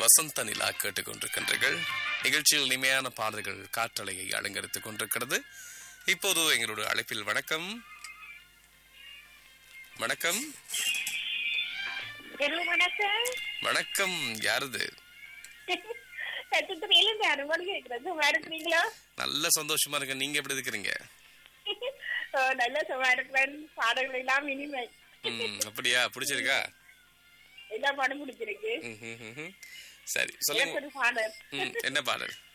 வசந்த நிலா கேட்டுக்கொண்டிருக்கின்றீர்கள் நிகழ்ச்சியில் இனிமையான பாடல்கள் காற்றலையை அலங்கரித்துக் கொண்டிருக்கிறது இப்போது எங்களோட அழைப்பில் வணக்கம் வணக்கம் ஹலோ வணக்கம் வணக்கம் யாருது சட்டத்துல இருந்து அனுமதி கேட்கறது சும்மா இருக்கிறீங்களா நல்ல சந்தோஷமா இருக்கு நீங்க எப்படி இருக்கிறீங்க ஓ, நல்ல சும்மா இருக்கிறேன் பாடல்கள் எல்லாம் இனிமை ம், அப்படியா பிடிச்சிருக்கா எல்லா பாடம் பிடிச்சிருக்கு ம், ம், ம், ம். சரி சொல்லுங்க எனக்கு ஒரு பாடல் ம், என்ன பாடல்